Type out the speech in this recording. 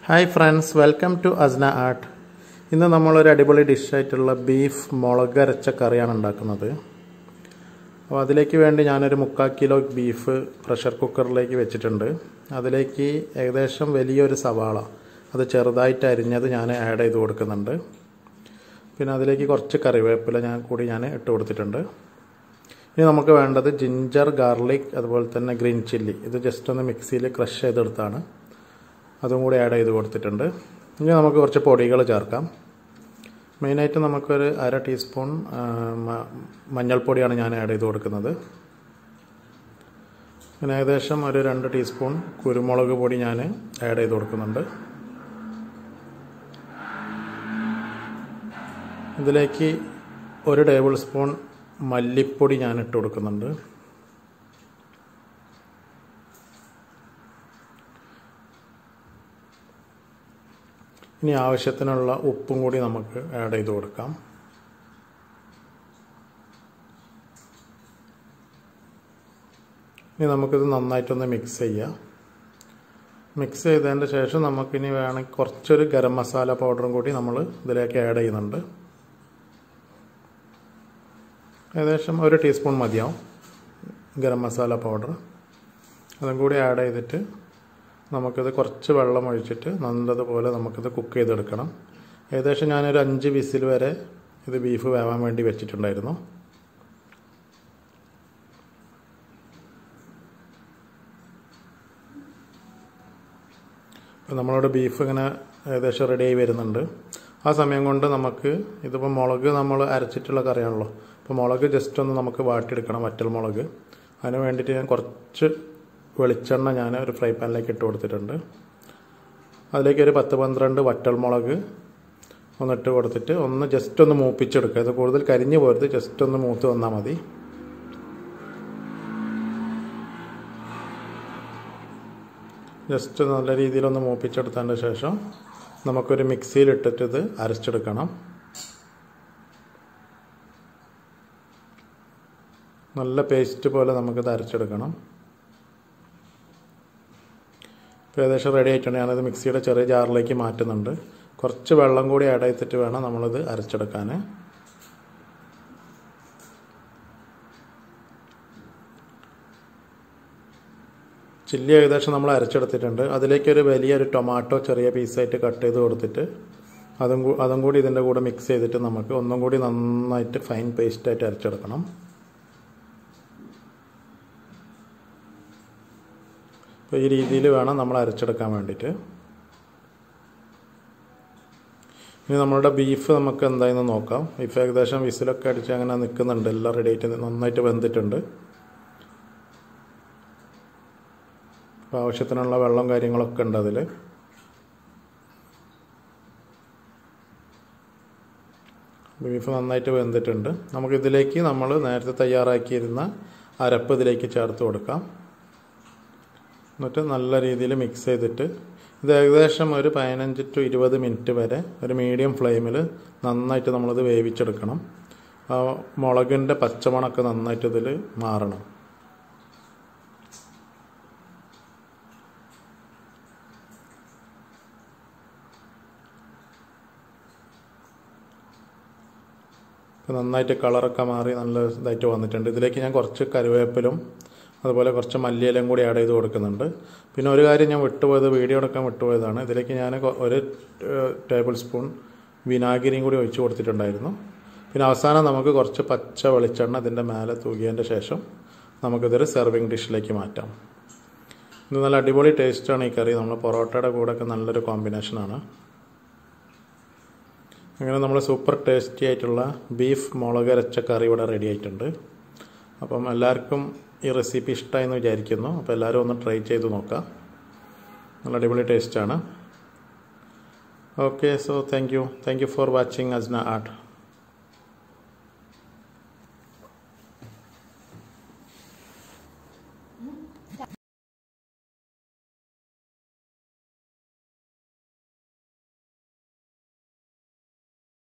hi friends welcome to Asna art ഇന്ന് നമ്മളൊരു അടിപൊളി ഡിഷായിട്ടുള്ള ബീഫ് മുളക് അരച്ച കറിയാണ് ഉണ്ടാക്കുന്നത് അപ്പോൾ അതിലേക്ക് വേണ്ടി ഞാനൊരു മുക്കാൽ കിലോ ബീഫ് പ്രഷർ കുക്കറിലേക്ക് വെച്ചിട്ടുണ്ട് അതിലേക്ക് ഏകദേശം വലിയൊരു സവാള അത് ചെറുതായിട്ട് അരിഞ്ഞത് ഞാൻ ആഡ് ചെയ്ത് കൊടുക്കുന്നുണ്ട് പിന്നെ അതിലേക്ക് കുറച്ച് കറിവേപ്പില ഞാൻ കൂടി ഞാൻ ഇട്ട് കൊടുത്തിട്ടുണ്ട് ഇനി നമുക്ക് വേണ്ടത് ജിഞ്ചർ ഗാർലിക് അതുപോലെ തന്നെ ഗ്രീൻ ചില്ലി ഇത് ജസ്റ്റ് ഒന്ന് മിക്സിയിൽ ക്രഷ് ചെയ്തെടുത്താണ് അതും കൂടി ആഡ് ചെയ്ത് കൊടുത്തിട്ടുണ്ട് ഇനി നമുക്ക് കുറച്ച് പൊടികൾ ചേർക്കാം മെയിനായിട്ട് നമുക്കൊരു അര ടീസ്പൂൺ മഞ്ഞൾപ്പൊടിയാണ് ഞാൻ ആഡ് ചെയ്ത് കൊടുക്കുന്നത് പിന്നെ ഏകദേശം ഒരു രണ്ട് ടീസ്പൂൺ കുരുമുളക് പൊടി ഞാൻ ആഡ് ചെയ്ത് കൊടുക്കുന്നുണ്ട് ഇതിലേക്ക് ഒരു ടേബിൾ സ്പൂൺ മല്ലിപ്പൊടി ഞാൻ ഇട്ട് കൊടുക്കുന്നുണ്ട് ഇനി ആവശ്യത്തിനുള്ള ഉപ്പും കൂടി നമുക്ക് ആഡ് ചെയ്ത് കൊടുക്കാം ഇനി നമുക്കിത് നന്നായിട്ടൊന്ന് മിക്സ് ചെയ്യാം മിക്സ് ചെയ്തതിൻ്റെ ശേഷം നമുക്കിനി വേണമെങ്കിൽ കുറച്ചൊരു ഗരം മസാല പൗഡറും കൂടി നമ്മൾ ഇതിലേക്ക് ആഡ് ചെയ്യുന്നുണ്ട് ഏകദേശം ഒരു ടീസ്പൂൺ മതിയാവും ഗരം മസാല പൗഡർ അതും കൂടി ആഡ് ചെയ്തിട്ട് നമുക്കിത് കുറച്ച് വെള്ളം ഒഴിച്ചിട്ട് നല്ലതുപോലെ നമുക്കിത് കുക്ക് ചെയ്തെടുക്കണം ഏകദേശം ഞാനൊരു അഞ്ച് വിസിൽ വരെ ഇത് ബീഫ് വേവാൻ വേണ്ടി വെച്ചിട്ടുണ്ടായിരുന്നു ഇപ്പം നമ്മളോട് ബീഫ് ഇങ്ങനെ ഏകദേശം റെഡിയായി വരുന്നുണ്ട് ആ സമയം കൊണ്ട് നമുക്ക് ഇതിപ്പോൾ മുളക് നമ്മൾ അരച്ചിട്ടുള്ള കറിയാണല്ലോ അപ്പോൾ മുളക് ജസ്റ്റ് ഒന്ന് നമുക്ക് വാട്ടിയെടുക്കണം വറ്റൽ മുളക് അതിന് വേണ്ടിയിട്ട് ഞാൻ കുറച്ച് വെളിച്ചെണ്ണ ഞാൻ ഒരു ഫ്രൈ പാനിലേക്ക് ഇട്ട് കൊടുത്തിട്ടുണ്ട് അതിലേക്ക് ഒരു പത്ത് പന്ത്രണ്ട് വറ്റൽ മുളക് ഒന്ന് ഇട്ട് കൊടുത്തിട്ട് ഒന്ന് ജസ്റ്റ് ഒന്ന് മൂപ്പിച്ചെടുക്കുക ഇത് കൂടുതൽ കരിഞ്ഞു പോരുത് ജസ്റ്റ് ഒന്ന് മൂത്ത് വന്നാൽ മതി ജസ്റ്റ് നല്ല രീതിയിലൊന്ന് മൂപ്പിച്ചെടുത്തതിൻ്റെ ശേഷം നമുക്കൊരു മിക്സിയിൽ ഇട്ടിട്ട് ഇത് അരച്ചെടുക്കണം നല്ല പേസ്റ്റ് പോലെ നമുക്കിത് അരച്ചെടുക്കണം ഇപ്പോൾ ഏകദേശം റെഡി ആയിട്ടുണ്ട് ഞാനത് മിക്സിയുടെ ചെറിയ ജാറിലേക്ക് മാറ്റുന്നുണ്ട് കുറച്ച് വെള്ളം കൂടി ആഡ് ചെയ്തിട്ട് വേണം നമ്മളിത് അരച്ചെടുക്കാൻ ചില്ലി ഏകദേശം നമ്മൾ അരച്ചെടുത്തിട്ടുണ്ട് അതിലേക്കൊരു വലിയൊരു ടൊമാറ്റോ ചെറിയ പീസായിട്ട് കട്ട് ചെയ്ത് കൊടുത്തിട്ട് അതും അതും കൂടി ഇതിൻ്റെ കൂടെ മിക്സ് ചെയ്തിട്ട് നമുക്ക് ഒന്നും കൂടി നന്നായിട്ട് ഫൈൻ പേസ്റ്റായിട്ട് അരച്ചെടുക്കണം അപ്പോൾ ഈ രീതിയിൽ വേണം നമ്മൾ അരച്ചെടുക്കാൻ വേണ്ടിയിട്ട് ഇനി നമ്മളുടെ ബീഫ് നമുക്ക് എന്തായെന്ന് നോക്കാം ബീഫ് ഏകദേശം വിസിലൊക്കെ അടിച്ച് അങ്ങനെ നിൽക്കുന്നുണ്ട് എല്ലാം റെഡി ആയിട്ട് നന്നായിട്ട് വെന്തിട്ടുണ്ട് അപ്പോൾ ആവശ്യത്തിനുള്ള വെള്ളം കാര്യങ്ങളൊക്കെ ഉണ്ട് അതിൽ ബീഫ് നന്നായിട്ട് വെന്തിട്ടുണ്ട് നമുക്കിതിലേക്ക് നമ്മൾ നേരത്തെ തയ്യാറാക്കിയിരുന്ന അരപ്പ് ഇതിലേക്ക് ചേർത്ത് കൊടുക്കാം എന്നിട്ട് നല്ല രീതിയിൽ മിക്സ് ചെയ്തിട്ട് ഇത് ഏകദേശം ഒരു പതിനഞ്ച് ടു ഇരുപത് മിനിറ്റ് വരെ ഒരു മീഡിയം ഫ്ലെയിമിൽ നന്നായിട്ട് നമ്മളിത് വേവിച്ചെടുക്കണം ആ മുളകിൻ്റെ പച്ചമണമൊക്കെ നന്നായിട്ട് ഇതിൽ മാറണം ഇപ്പം നന്നായിട്ട് കളറൊക്കെ മാറി നല്ല ഇതായിട്ട് വന്നിട്ടുണ്ട് ഇതിലേക്ക് ഞാൻ കുറച്ച് കറിവേപ്പിലും അതുപോലെ കുറച്ച് മല്ലിയിലും കൂടി ആഡ് ചെയ്ത് കൊടുക്കുന്നുണ്ട് പിന്നെ ഒരു കാര്യം ഞാൻ വിട്ടുപോയത് വീഡിയോ എടുക്കാൻ വിട്ടുപോയതാണ് ഇതിലേക്ക് ഞാൻ ഒരു ടേബിൾ സ്പൂൺ വിനാഗിരിയും കൂടി ഒഴിച്ച് കൊടുത്തിട്ടുണ്ടായിരുന്നു പിന്നെ അവസാനം നമുക്ക് കുറച്ച് പച്ച വെളിച്ചെണ്ണ ഇതിൻ്റെ മേലെ തൂകിയതിൻ്റെ ശേഷം നമുക്കിതൊരു സെർവിങ് ഡിഷിലേക്ക് മാറ്റാം ഇത് നല്ല അടിപൊളി ടേസ്റ്റാണ് ഈ കറി നമ്മൾ പൊറോട്ടയുടെ കൂടെയൊക്കെ നല്ലൊരു കോമ്പിനേഷനാണ് അങ്ങനെ നമ്മൾ സൂപ്പർ ടേസ്റ്റി ആയിട്ടുള്ള ബീഫ് മുളക് അരച്ച കറി ഇവിടെ റെഡി ആയിട്ടുണ്ട് അപ്പം എല്ലാവർക്കും ഈ റെസിപ്പി ഇഷ്ടമായെന്ന് വിചാരിക്കുന്നു അപ്പോൾ എല്ലാവരും ഒന്ന് ട്രൈ ചെയ്ത് നോക്കാം നല്ല അടിപൊളി ടേസ്റ്റാണ് okay so thank you thank you for watching Asna art